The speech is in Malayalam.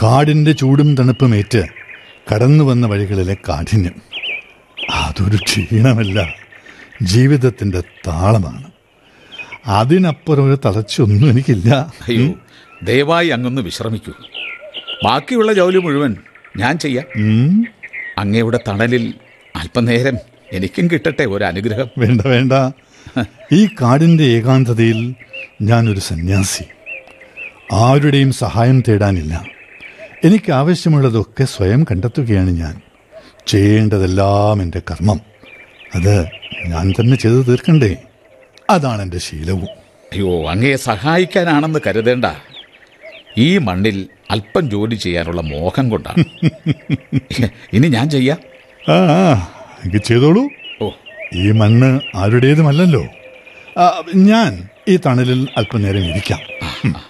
കാടിന്റെ ചൂടും തണുപ്പുമേറ്റ് കടന്നു വന്ന വഴികളിലെ കാഠിന്യം അതൊരു ക്ഷീണമല്ല ജീവിതത്തിന്റെ താളമാണ് അതിനപ്പുറം ഒരു തളർച്ചയൊന്നും എനിക്കില്ല അയ്യോ ദയവായി അങ്ങൊന്ന് വിശ്രമിക്കൂ ബാക്കിയുള്ള ജോലി മുഴുവൻ ഞാൻ ചെയ്യാം ഉം, അങ്ങയുടെ തണലിൽ അല്പനേരം എനിക്കും കിട്ടട്ടെ ഒരു അനുഗ്രഹം വേണ്ട വേണ്ട ഈ കാടിന്റെ ഏകാന്തതയിൽ ഞാനൊരു സന്യാസി ആരുടെയും സഹായം തേടാനില്ല എനിക്ക് ആവശ്യമുള്ളതൊക്കെ സ്വയം കണ്ടെത്തുകയാണ് ഞാൻ ചെയ്യേണ്ടതെല്ലാം എൻ്റെ കർമ്മം അത് ഞാൻ തന്നെ ചെയ്തു തീർക്കണ്ടേ അതാണ് എൻ്റെ ശീലവും അയ്യോ അങ്ങയെ സഹായിക്കാനാണെന്ന് കരുതേണ്ട ഈ മണ്ണിൽ അല്പം ജോലി ചെയ്യാനുള്ള മോഹം കൊണ്ടാണ് ഇനി ഞാൻ ചെയ്യാം ആ ആ, എങ്കിൽ ചെയ്തോളൂ ഓ ഈ മണ്ണ് ആരുടേതുമല്ലല്ലോ ആ, ഞാൻ ഈ തണലിൽ അല്പനേരം ഇരിക്കാം